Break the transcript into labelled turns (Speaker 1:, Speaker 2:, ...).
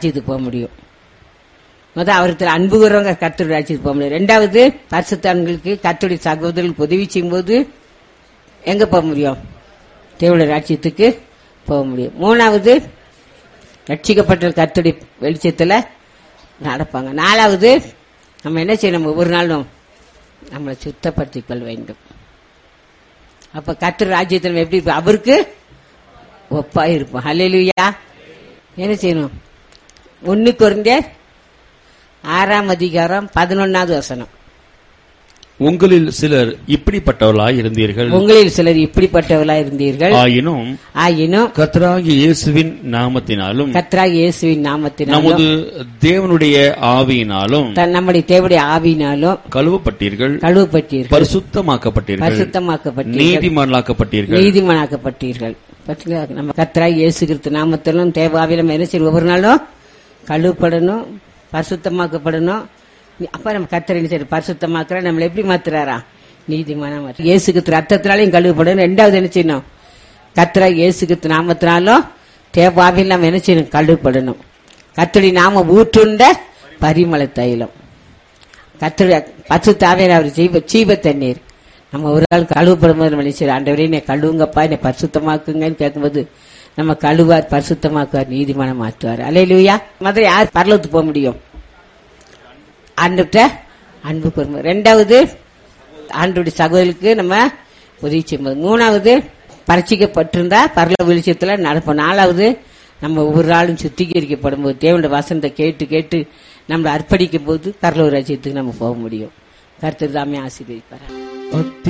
Speaker 1: ராஜ்யத்துக்கு போக முடியும் முதல் அவருக்கு அன்பு கூறவங்க கர்த்தருடைய ராஜ்யத்துக்கு போக முடியும் ரெண்டாவது பரிசுத்தான்களுக்கு கர்த்தருடைய சகோதரர்களுக்கு உதவி செய்யும்போது எங்க போக முடியும் தேவனுடைய ராஜ்யத்துக்கு போக முடியும் மூணாவது ரட்சிக்கப்பட்ட கர்த்தருடைய வெளிச்சத்துல நடப்பாங்க நாலாவது நம்ம என்ன செய்யணும் ஒவ்வொரு நாளும் நம்மளை சுத்தப்படுத்திக் கொள்ள வேண்டும் அப்ப கர்த்தர் ராஜ்யத்தில் நம்ம எப்படி இருப்போம் அவருக்கு ஒப்பா இருப்போம் ஹalleluya என்ன செய்யணும் ஒன்னு குறைந்த ஆறாம் அதிகாரம் பதினொன்னாவது வசனம்
Speaker 2: உங்களில் சிலர் இப்படிப்பட்டவர்களாய் இருந்தீர்கள்
Speaker 1: உங்களில் சிலர் இப்படிப்பட்டவர்களா இருந்தீர்கள்
Speaker 2: ஆயினும்
Speaker 1: ஆயினும்
Speaker 2: கர்த்தராகிய இயேசுவின் நாமத்தினாலும்
Speaker 1: கத்ரா இயேசுவின் நாமத்தினாலும்
Speaker 2: நமது தேவனுடைய ஆவியினாலும்
Speaker 1: தன் நம்முடைய தேவடைய ஆவியினாலும்
Speaker 2: கழுவப்பட்டீர்கள்
Speaker 1: கழுவப்பட்டீர்கள்
Speaker 2: பரிசுத்தமாக்கப்பட்டீர்கள்
Speaker 1: பரிசுத்தமாக்கப்பட்டீர்கள்
Speaker 2: நீதிமான்களாக்கப்பட்டீர்கள்
Speaker 1: நீதிமானாக்கப்பட்டீர்கள் பாத்தீங்களா நம்ம கத்ரா இயேசு கிறிஸ்து நாமத்திலும் தேவாவிலும் என்ன செய்யணும் ஒவ்வொரு நாளும் கழுவப்படணும் பரிசுத்தமாக்கப்படணும் அப்ப நம்ம கத்தரை என்ன செய்யணும் பரிசுத்தமாக்குற நம்மளை எப்படி மாத்துறாரா நீதிமானா மாற்ற இயேசு கிறிஸ்து ரத்தத்தினாலையும் கழுவப்படணும் ரெண்டாவது என்ன செய்யணும் கத்ரா இயேசு கிறிஸ்து நாமத்தினாலும் தேவாவில் நம்ம என்ன செய்யணும் கழுவப்படணும் கத்தடி நாம ஊற்றுண்ட பரிமள தைலம் கத்தருடைய பத்து தாவையான அவர் ஜீவ ஜீவ தண்ணீர் நம்ம ஒரு ஆள் கழுவப்படும் போது நம்ம நினைச்சு ஆண்டவரே என்னை கழுவுங்கப்பா என்னை பரிசுத்தமாக்குங்கன்னு கேட்கும்போது நம்ம கழுவார் பரிசுத்தமாக்குவார் நீதிமானம் மாற்றுவார் அலையிலுயா மாதிரி யார் பரலத்துக்கு போக முடியும் ஆண்டுகிட்ட அன்பு கூறும் ரெண்டாவது ஆண்டுடைய சகோதரருக்கு நம்ம உதவி செய்யும்போது மூணாவது பரிச்சிக்கப்பட்டிருந்தா பரல வெளிச்சத்துல நடப்போம் நாலாவது நம்ம ஒவ்வொரு நாளும் சுத்திகரிக்கப்படும் போது தேவனுடைய வசனத்தை கேட்டு கேட்டு நம்மளை அர்ப்பணிக்கும் போது பரலூர் ராஜ்யத்துக்கு நம்ம போக முடியும் கருத்து தாமே ஆசீர்வதிப்பார்